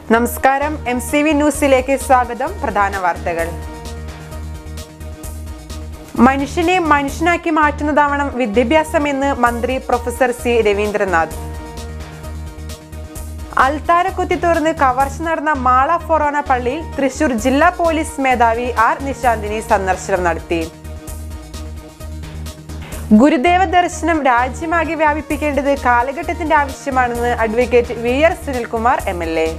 നമസ്കാരം M C V ന്യൂസിലേക്ക് സ്വാഗതം പ്രധാന വാർത്തകൾ മനുഷ്യനെ മനുഷ്യനാക്കി മാറ്റുന്നതാവണം വിദ്യാഭ്യാസമെന്ന് മന്ത്രി പ്രൊഫസർ സി രവീന്ദ്രനാഥ് അൽത്താര കുത്തി തുറന്ന് കവർച്ച നടന്ന മാള ഫൊറോന പള്ളിയിൽ തൃശൂർ ജില്ലാ പോലീസ് മേധാവി ആർ നിശാന്തിനി സന്ദർശനം നടത്തി ഗുരുദേവ ദർശനം രാജ്യമാകെ വ്യാപിപ്പിക്കേണ്ടത് കാലഘട്ടത്തിന്റെ ആവശ്യമാണെന്ന് advocate V R Sunilkumar M L A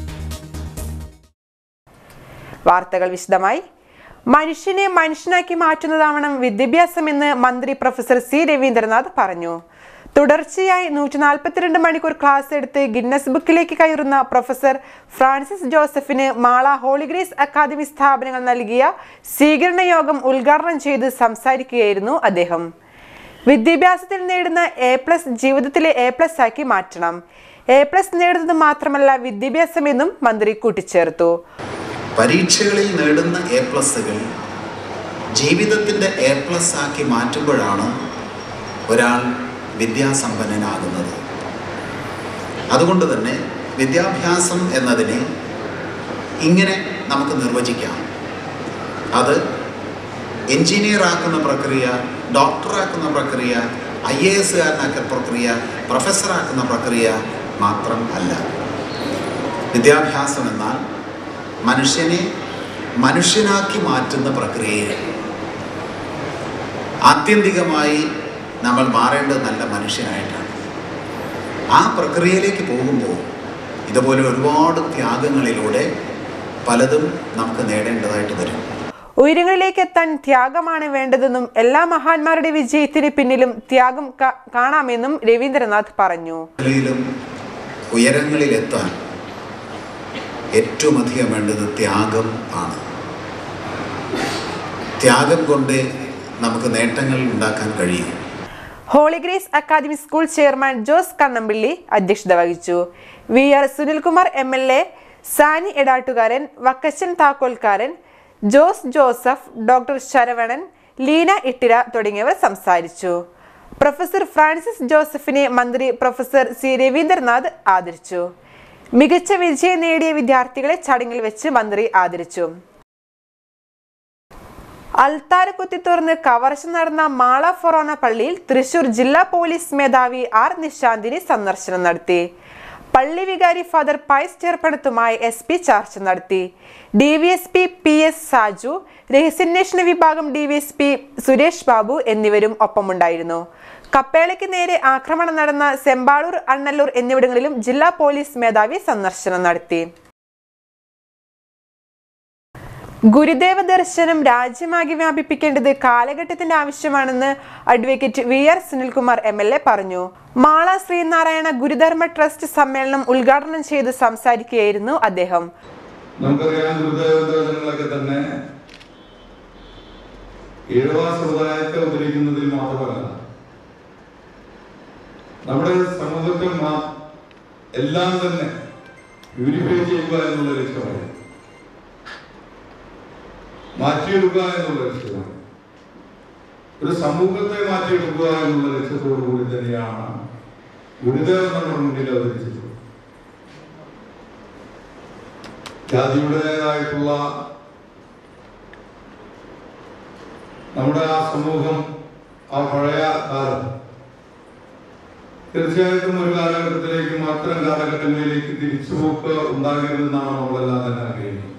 വാർത്തകൾ വിശദമായി മനുഷ്യനെ മനുഷ്യനാക്കി മാറ്റുന്നതാവണം വിദ്യാഭ്യാസമെന്ന് മന്ത്രി പ്രൊഫസർ സി രവീന്ദ്രനാഥ് പറഞ്ഞു തുടർച്ചയായി നൂറ്റി നാൽപ്പത്തിരണ്ട് മണിക്കൂർ ക്ലാസ് എടുത്ത് ഗിന്നസ് ബുക്കിലേക്ക് കയറുന്ന പ്രൊഫസർ ഫ്രാൻസിസ് ജോസഫിന് മാള ഹോളിഗ്രേസ് അക്കാദമി സ്ഥാപനങ്ങൾ നൽകിയ സ്വീകരണ യോഗം ഉദ്ഘാടനം ചെയ്ത് സംസാരിക്കുകയായിരുന്നു അദ്ദേഹം വിദ്യാഭ്യാസത്തിൽ നേടുന്ന എ പ്ലസ് ജീവിതത്തിലെ എ പ്ലസ് ആക്കി മാറ്റണം എ പ്ലസ് നേടുന്നത് മാത്രമല്ല വിദ്യാഭ്യാസമെന്നും മന്ത്രി കൂട്ടിച്ചേർത്തു പരീക്ഷകളിൽ നേടുന്ന എ പ്ലസുകൾ ജീവിതത്തിൻ്റെ എ പ്ലസ് ആക്കി മാറ്റുമ്പോഴാണ് ഒരാൾ വിദ്യാസമ്പന്നനാകുന്നത് അതുകൊണ്ട് തന്നെ വിദ്യാഭ്യാസം എന്നതിനെ ഇങ്ങനെ നമുക്ക് നിർവചിക്കാം അത് എഞ്ചിനീയർ ആക്കുന്ന പ്രക്രിയ ഡോക്ടറാക്കുന്ന പ്രക്രിയ ഐ എ എസുകാരനാക്കുന്ന പ്രക്രിയ പ്രൊഫസറാക്കുന്ന പ്രക്രിയ മാത്രം അല്ല വിദ്യാഭ്യാസം എന്നാൽ മനുഷ്യനെ മനുഷ്യനാക്കി മാറ്റുന്ന പ്രക്രിയയിൽ ആത്യന്തികമായി നമ്മൾ മാറേണ്ടത് നല്ല മനുഷ്യനായിട്ടാണ് ആ പ്രക്രിയയിലേക്ക് പോകുമ്പോൾ ഇതുപോലെ ഒരുപാട് ത്യാഗങ്ങളിലൂടെ പലതും നമുക്ക് നേടേണ്ടതായിട്ട് വരും ഉയരങ്ങളിലേക്ക് എത്താൻ ത്യാഗമാണ് വേണ്ടതെന്നും എല്ലാ മഹാന്മാരുടെ വിജയത്തിന് പിന്നിലും ത്യാഗം കാ- കാണാമെന്നും രവീന്ദ്രനാഥ് പറഞ്ഞു മേഖലയിലും ഉയരങ്ങളിലെത്താൻ ഏറ്റവും അധികം വേണ്ടത് ത്യാഗം ആണ് ത്യാഗം കൊണ്ട് നമുക്ക് നേട്ടങ്ങൾ ഉണ്ടാക്കാൻ കഴിയും Holy Grace academy school chairman Jose Kannampilly അധ്യക്ഷത വഹിച്ചു V R Sunilkumar M L A Sani Edattukaran Vakkachan Thakkolkaran Jose Joseph doctor Saravanan Leena Ittira തുടങ്ങിയവർ സംസാരിച്ചു പ്രൊഫസർ ഫ്രാൻസിസ് ജോസഫിനെ മന്ത്രി പ്രൊഫസർ സി രവീന്ദ്രനാഥ് ആദരിച്ചു മികച്ച വിജയം നേടിയ വിദ്യാർത്ഥികളെ ചടങ്ങിൽ വെച്ച് മന്ത്രി ആദരിച്ചു അൽത്താര കുത്തി തുറന്ന് കവർച്ച നടന്ന മാള ഫൊറോന പള്ളിയിൽ തൃശൂർ ജില്ലാ പോലീസ് മേധാവി ആർ നിശാന്തിനി സന്ദർശനം നടത്തി പള്ളി വികാരി ഫാദർ പൈസ് ചേർപ്പണത്തുമായി എസ് പി ചർച്ച നടത്തി D V S P P S Saju രഹസ്യാന്വേഷണ വിഭാഗം D V S P Suresh Babu എന്നിവരും ഒപ്പമുണ്ടായിരുന്നു കപ്പേളയ്ക്ക് നേരെ ആക്രമണം നടന്ന സെമ്പാളൂർ അണ്ണല്ലൂർ എന്നിവിടങ്ങളിലും ജില്ലാ പോലീസ് മേധാവി സന്ദർശനം നടത്തി ഗുരുദേവ ദർശനം രാജ്യമാകെ വ്യാപിപ്പിക്കേണ്ടത് കാലഘട്ടത്തിന്റെ ആവശ്യമാണെന്ന് advocate V R Sunilkumar M L A പറഞ്ഞു മാള ശ്രീനാരായണ ഗുരുധർമ്മ ട്രസ്റ്റ് സമ്മേളനം ഉദ്ഘാടനം ചെയ്ത് സംസാരിക്കുകയായിരുന്നു അദ്ദേഹം നമുക്കറിയാം ഗുരുദേവദർശനങ്ങളൊക്കെ തന്നെ ഈഴവ സമുദായത്തെ ഉദ്ധരിക്കുന്നതിൽ മാത്രമല്ല നമ്മുടെ സമൂഹത്തിൽ മാ- എല്ലാം തന്നെ പ്യൂരിഫൈ ചെയ്യുക എന്നുള്ള ലക്ഷ്യമാണ് മാറ്റിയെടുക്കുക എന്നുള്ള ലക്ഷ്യമാണ് ഒരു സമൂഹത്തെ മാറ്റിയെടുക്കുക എന്നുള്ള ലക്ഷ്യത്തോടു കൂടി തന്നെയാണ് ഗുരുദേവൻ നമ്മുടെ മുന്നിൽ അവതരിച്ചിട്ടുള്ളത് ജാതിയുടേതായിട്ടുള്ള നമ്മുടെ ആ സമൂഹം ആ പഴയ കാലം തീർച്ചയായിട്ടും ഒരു കാലഘട്ടത്തിലേക്ക് മാത്രം കാലഘട്ടങ്ങളിലേക്ക് തിരിച്ചുപോക്ക് ഉണ്ടാകരുതെന്നാണ് നമ്മളെല്ലാം തന്നെ ആഗ്രഹിക്കുന്നത്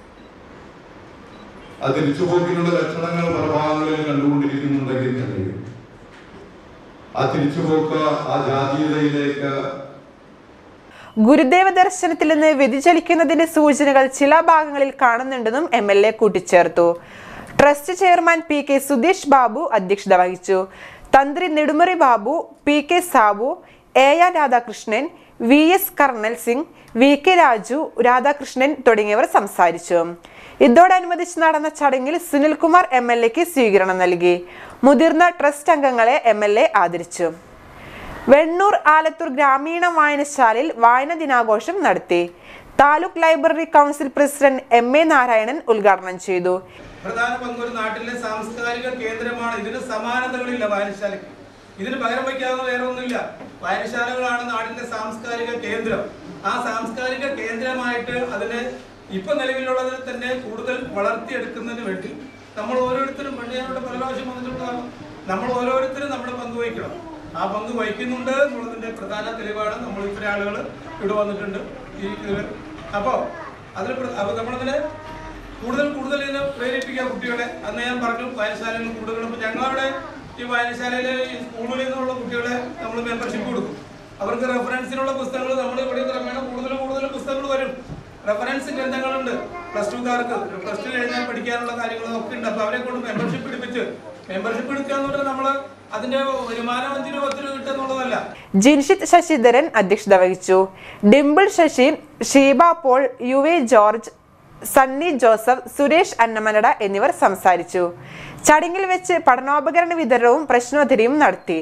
ആ തിരിച്ചുപോക്കിനുള്ള ലക്ഷണങ്ങൾ പല ഭാഗങ്ങളിൽ കണ്ടുകൊണ്ടിരിക്കുന്നുണ്ടെങ്കിൽ തന്നെയും ആ തിരിച്ചുപോക്ക് ആ ജാതീയതയിലേക്ക് ഗുരുദേവ ദർശനത്തിൽ നിന്ന് വ്യതിചലിക്കുന്നതിന്റെ സൂചനകൾ ചില ഭാഗങ്ങളിൽ കാണുന്നുണ്ടെന്നും എം എൽ എ കൂട്ടിച്ചേർത്തു trust chairman P K Sudheesh Babu അധ്യക്ഷത വഹിച്ചു തന്ത്രി Nedumuri Babu P K Sabu A R Radhakrishnan V S Karnail Singh V K Raju Radhakrishnan തുടങ്ങിയവർ സംസാരിച്ചു ഇതോടനുബന്ധിച്ച് നടന്ന ചടങ്ങിൽ സുനിൽകുമാർ എം എൽ എക്ക് സ്വീകരണം നൽകി മുതിർന്ന ട്രസ്റ്റ് അംഗങ്ങളെ എം എൽ എ ആദരിച്ചു വെണ്ണൂർ ആലത്തൂർ ഗ്രാമീണ വായനശാലയിൽ വായന ദിനാഘോഷം നടത്തി taluk library council president M A Narayanan ഉദ്ഘാടനം ചെയ്തു പ്രധാന പങ്കൊരു നാട്ടിലെ സാംസ്കാരിക കേന്ദ്രമാണ് ഇതിന് സമാനതകളില്ല വായനശാലയ്ക്ക് ഇതിന് പകരം വയ്ക്കാവുന്ന വേറെ ഒന്നുമില്ല വായനശാലകളാണ് നാടിന്റെ സാംസ്കാരിക കേന്ദ്രം ആ സാംസ്കാരിക കേന്ദ്രമായിട്ട് അതിനെ ഇപ്പൊ നിലവിലുള്ളതിൽ തന്നെ കൂടുതൽ വളർത്തിയെടുക്കുന്നതിന് വേണ്ടി നമ്മൾ ഓരോരുത്തരും പണ്ട് ഞാനിവിടെ പല പ്രാവശ്യം വന്നിട്ടുള്ളതാണ് നമ്മൾ ഓരോരുത്തരും നമ്മുടെ പങ്ക് വഹിക്കണം ആ പങ്ക് വഹിക്കുന്നുണ്ട് എന്നുള്ളതിന്റെ പ്രധാന തെളിവാണ് നമ്മൾ ഇത്ര ആളുകൾ ഇവിടെ വന്നിട്ടുണ്ട് ഈ ഇതില് അപ്പോ അതിൽ പ്ര- അപ്പൊ നമ്മളതിനെ കൂടുതൽ കൂടുതൽ ഇതിനെ പ്രേരിപ്പിക്കുക കുട്ടികളെ അന്ന് ഞാൻ പറഞ്ഞു വായനശാലയിൽ കൂടുതൽ ഇപ്പൊ ഞങ്ങളവിടെ ഈ വായനശാലയിലെ ഈ സ്കൂളിൽ നിന്നുള്ള കുട്ടികളെ നമ്മൾ മെമ്പർഷിപ്പ് കൊടുക്കും അവർക്ക് റെഫറൻസിനുള്ള പുസ്തകങ്ങൾ നമ്മൾ ഇവിടെ ക്രമേണ കൂടുതൽ കൂടുതൽ പുസ്തകങ്ങൾ വരും റെഫറൻസ് ഗ്രന്ഥങ്ങളുണ്ട് പ്ലസ് ടുക്കാർക്ക് പ്ലസ് ടു കഴിഞ്ഞാൽ പഠിക്കാനുള്ള കാര്യങ്ങളൊക്കെ ഉണ്ട് അപ്പൊ അവരെ കൊണ്ട് മെമ്പർഷിപ്പ് എടുപ്പിച്ച് മെമ്പർഷിപ്പ് എടുക്കുക എന്ന് പറഞ്ഞാൽ നമ്മള് അതിന്റെ വരുമാനം അഞ്ച് രൂപ പത്ത് രൂപ കിട്ടുക എന്നുള്ളതല്ല ജിൻഷിത് ശശിധരൻ അധ്യക്ഷത വഹിച്ചു Dimple Sasi Sheeba Paul U A George Sunny Joseph Suresh Annamanada എന്നിവർ സംസാരിച്ചു ചടങ്ങിൽ വെച്ച് പഠനോപകരണ വിതരണവും പ്രശ്നോത്തരിയും നടത്തി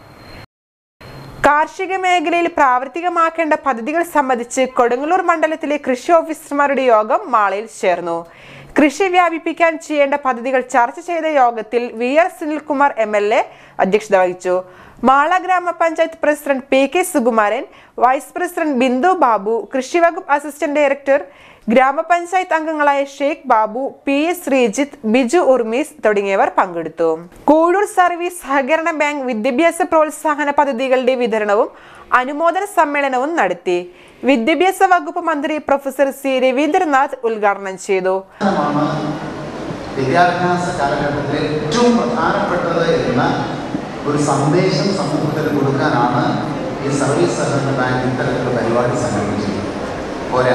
കാർഷിക മേഖലയിൽ പ്രാവർത്തികമാക്കേണ്ട പദ്ധതികൾ സംബന്ധിച്ച് കൊടുങ്ങല്ലൂർ മണ്ഡലത്തിലെ കൃഷി ഓഫീസർമാരുടെ യോഗം മാളയിൽ ചേർന്നു കൃഷി വ്യാപിപ്പിക്കാൻ ചെയ്യേണ്ട പദ്ധതികൾ ചർച്ച ചെയ്ത യോഗത്തിൽ V R Sunilkumar M L A അധ്യക്ഷത വഹിച്ചു മാള ഗ്രാമപഞ്ചായത്ത് president P K Sukumaran vice president Bindu Babu കൃഷിവകുപ്പ് അസിസ്റ്റന്റ് ഡയറക്ടർ ഗ്രാമപഞ്ചായത്ത് അംഗങ്ങളായ ഷെയ്ഖ് ബാബു പി എസ് ശ്രീജിത്ത് ബിജു ഉർമീസ് തുടങ്ങിയവർ പങ്കെടുത്തു കൂഴൂർ സർവീസ് സഹകരണ ബാങ്ക് വിദ്യാഭ്യാസ പ്രോത്സാഹന പദ്ധതികളുടെ വിതരണവും അനുമോദന സമ്മേളനവും നടത്തി വിദ്യാഭ്യാസ വകുപ്പ് മന്ത്രി പ്രൊഫസർ സി രവീന്ദ്രനാഥ് ഉദ്ഘാടനം ചെയ്തു ാണ് വിദ്യാഭ്യാസ കാലഘട്ടത്തിൽ ഏറ്റവും പ്രധാനപ്പെട്ടത് എന്ന ഒരു സന്ദേശം സമൂഹത്തിന് കൊടുക്കാനാണ് ഈ സർവീസ് സഹകരണ ബാങ്ക് ഇത്തരത്തിലുള്ള പരിപാടി സംഘടിപ്പിച്ചത് പോരാ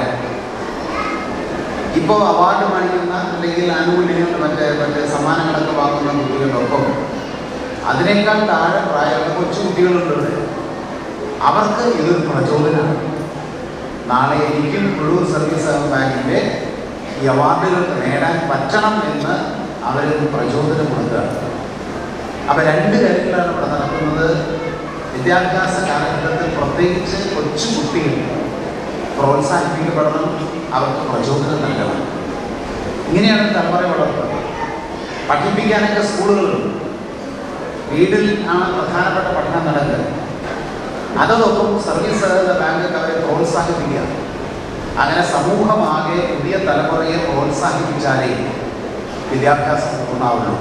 ഇപ്പോൾ അവാർഡ് മേടിക്കുന്ന അല്ലെങ്കിൽ ആനുകൂല്യങ്ങൾ മറ്റേ മറ്റേ സമ്മാനങ്ങളൊക്കെ വാങ്ങുന്ന കുട്ടികളൊപ്പം അതിനേക്കാൾ താഴെ പ്രായമുള്ള കൊച്ചു കുട്ടികളുണ്ട് ഇവിടെ അവർക്ക് ഇതൊരു പ്രചോദനമാണ് നാളെ എനിക്കും മുഴുവൻ സർവീസ് സഹകരണ ബാങ്കിൻ്റെ ഈ അവാർഡുകൾ നേടാൻ പറ്റണം എന്ന് അവരൊരു പ്രചോദനം കൊടുക്കുകയാണ് അപ്പം രണ്ട് കാര്യങ്ങളാണ് ഇവിടെ നടക്കുന്നത് വിദ്യാഭ്യാസ കാലഘട്ടത്തിൽ പ്രത്യേകിച്ച് കൊച്ചു കുട്ടികൾ പ്രോത്സാഹിപ്പിക്കപ്പെടണം അവർക്ക് പ്രചോദനം നൽകണം ഇങ്ങനെയാണ് തലമുറ വളർത്തുന്നത് പഠിപ്പിക്കാനൊക്കെ സ്കൂളുകളുണ്ട് വീട്ടിൽ ആണ് പ്രധാനപ്പെട്ട പഠനം നടക്കുക അതോടൊപ്പം സർവീസ് സഹകരണ ബാങ്ക് അവരെ പ്രോത്സാഹിപ്പിക്കുക അങ്ങനെ സമൂഹമാകെ പുതിയ തലമുറയെ പ്രോത്സാഹിപ്പിച്ചാലേ വിദ്യാഭ്യാസം ഉണ്ടാവുള്ളൂ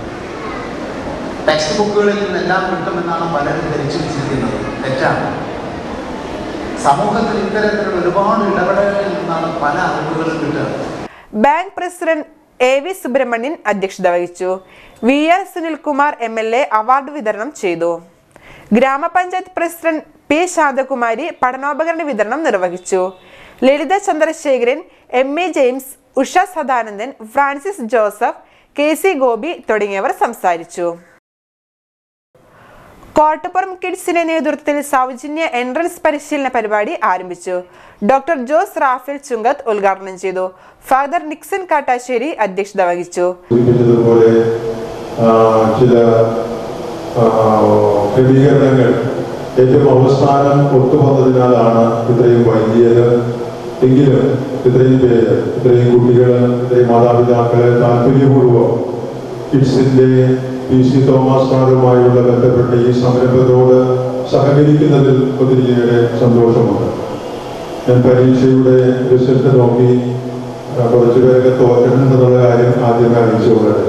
ടെക്സ്റ്റ് ബുക്കുകളിൽ നിന്നെല്ലാം കിട്ടുമെന്നാണ് പലരും ധരിച്ചു വെച്ചിരിക്കുന്നത് തെറ്റാണ് സമൂഹത്തിൽ ഇത്തരത്തിലുള്ള ഒരുപാട് ഇടപെടലുകളിൽ നിന്നാണ് പല അറിവുകളും കിട്ടുക bank president A V Subrahmanyan അധ്യക്ഷത വഹിച്ചു V R Sunilkumar M L A award വിതരണം ചെയ്തു ഗ്രാമപഞ്ചായത്ത് പ്രസിഡന്റ് പി ശാന്തകുമാരി പഠനോപകരണ വിതരണം നിർവഹിച്ചു Lalitha Chandrasekharan M A James Usha Sadanandan Francis Joseph K C Gopi തുടങ്ങിയവർ സംസാരിച്ചു കോട്ടപ്പുറം കിഡ്സിന്റെ നേതൃത്വത്തിൽ സൗജന്യ എൻട്രൻസ് പരിശീലന പരിപാടി ആരംഭിച്ചു ഡോക്ടർ ജോസ് റാഫേൽ ചുങ്കത്ത് ഉദ്ഘാടനം ചെയ്തു ഫാദർ നിക്സൺ കാട്ടാശ്ശേരി അധ്യക്ഷത വഹിച്ചു സൂചിപ്പിച്ചതുപോലെ ആ, ചില ആ, ക്രമീകരണങ്ങൾ ഏറ്റവും അവസാനം ഒത്തുവന്നതിനാലാണ് ഇത്രയും വൈകിയത് എങ്കിലും ഇത്രയും പേര് ഇത്രയും കുട്ടികൾ ഇത്രയും മാതാപിതാക്കളെ താല്പര്യപൂർവ്വം കിഡ്സിന്റെ പി സി തോമസ് സാറുമായുള്ള ബന്ധപ്പെട്ട ഈ സംരംഭത്തോട് സഹകരിക്കുന്നതിൽ ഒത്തിരിയേറെ സന്തോഷമുണ്ട് ഞാൻ പരീക്ഷയുടെ റിസൾട്ട് നോക്കി ആ, കുറച്ച് പേരൊക്കെ തോറ്റണമെന്നുള്ള കാര്യം ആദ്യമേ അറിയിച്ചുകൊള്ളത്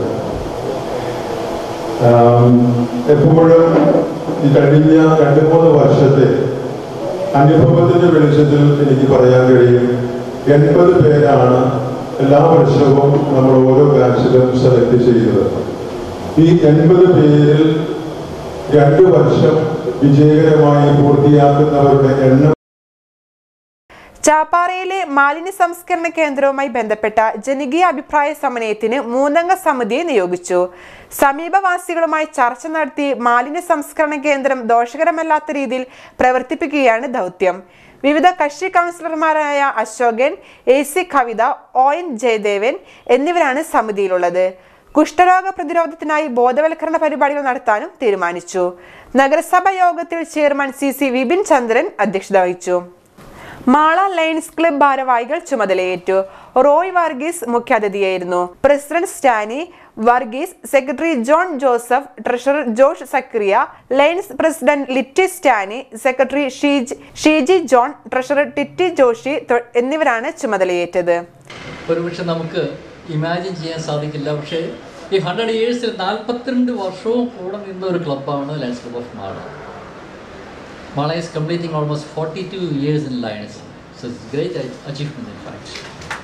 ആം, എപ്പോഴും ഈ കഴിഞ്ഞ രണ്ട് മൂന്ന് വർഷത്തെ അനുഭവത്തിന്റെ വെളിച്ചത്തിൽ എനിക്ക് പറയാൻ കഴിയും എൺപത് പേരാണ് എല്ലാ വർഷവും നമ്മൾ ഓരോ ബാച്ചിലും സെലക്ട് ചെയ്യുന്നത് ഈ എൺപത് പേരിൽ രണ്ട് വർഷം വിജയകരമായി പൂർത്തിയാക്കുന്നവരുടെ എണ്ണം ചാപ്പാറയിലെ മാലിന്യ സംസ്കരണ കേന്ദ്രവുമായി ബന്ധപ്പെട്ട ജനകീയ അഭിപ്രായ സമന്വയത്തിന് മൂന്നംഗ സമിതിയെ നിയോഗിച്ചു സമീപവാസികളുമായി ചർച്ച നടത്തി മാലിന്യ സംസ്കരണ കേന്ദ്രം ദോഷകരമല്ലാത്ത രീതിയിൽ പ്രവർത്തിപ്പിക്കുകയാണ് ദൗത്യം വിവിധ കക്ഷി കൗൺസിലർമാരായ Ashokan A C Kavitha O N Jayadevan എന്നിവരാണ് സമിതിയിലുള്ളത് കുഷ്ഠരോഗ പ്രതിരോധത്തിനായി ബോധവൽക്കരണ പരിപാടികൾ നടത്താനും തീരുമാനിച്ചു നഗരസഭാ യോഗത്തിൽ chairman C C Vipin Chandran അധ്യക്ഷത വഹിച്ചു മാള ലയൺസ് ക്ലബ് ഭാരവാഹികൾ ചുമതലയേറ്റു റോയ് വർഗീസ് മുഖ്യാതിഥിയായിരുന്നു president Stani Varghese secretary John Joseph treasurer Josh Zacharia Lions president Litty Stani secretary Sheej Sheeji John treasurer Titty Joshy തൊ- എന്നിവരാണ് ചുമതലയേറ്റത് ഒരുപക്ഷെ നമുക്ക് ഇമാജിൻ ചെയ്യാൻ സാധിക്കില്ല പക്ഷേ ഈ ഹൺഡ്രഡ് ഇയേഴ്സിൽ നാൽപ്പത്തിരണ്ട് വർഷവും കൂടെ നിന്ന ഒരു ക്ലബ്ബാണ് Lions club of Mala Mala is completing almost forty two years in Lions so it's great achievement in fact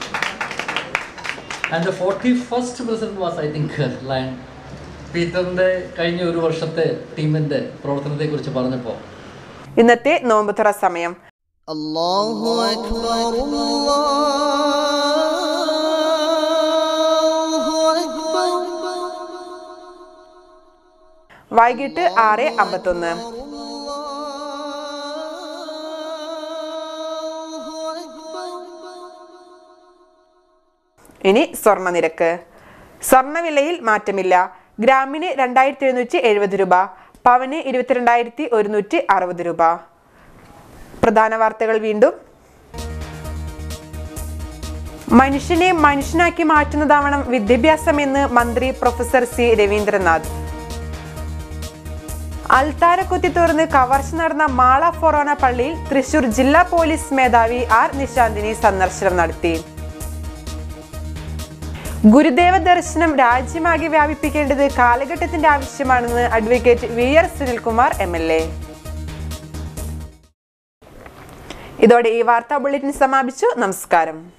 and the forty first president was I think Lion പീറ്ററിൻ്റെ കഴിഞ്ഞ ഒരു വർഷത്തെ ടീമിൻ്റെ പ്രവർത്തനത്തെക്കുറിച്ച് പറഞ്ഞപ്പോൾ ഇന്നത്തെ നോമ്പുതുറ സമയം الله أكبر الله أكبر വൈകിട്ട് ആറ് അമ്പത്തൊന്ന് ഇനി സ്വർണ്ണനിരക്ക് സ്വർണ്ണവിലയിൽ മാറ്റമില്ല ഗ്രാമിന് രണ്ടായിരത്തി എഴുന്നൂറ്റി എഴുപത് രൂപ പവന് ഇരുപത്തിരണ്ടായിരത്തി ഒരുന്നൂറ്റി അറുപത് രൂപ പ്രധാന വാർത്തകൾ വീണ്ടും മനുഷ്യനെ മനുഷ്യനാക്കി മാറ്റുന്നതാവണം വിദ്യാഭ്യാസമെന്ന് മന്ത്രി പ്രൊഫസർ സി രവീന്ദ്രനാഥ് അൽത്താരക്കുത്തി തുറന്ന് കവർച്ച നടന്ന മാള ഫൊറോന പള്ളിയിൽ തൃശൂർ ജില്ലാ പോലീസ് മേധാവി ആർ നിശാന്തിനി സന്ദർശനം നടത്തി ഗുരുദേവ ദർശനം രാജ്യമാകെ വ്യാപിപ്പിക്കേണ്ടത് കാലഘട്ടത്തിന്റെ ആവശ്യമാണെന്ന് advocate V R Sunilkumar M L A ഇതോടെ ഈ വാർത്താ ബുള്ളറ്റിൻ സമാപിച്ചു നമസ്കാരം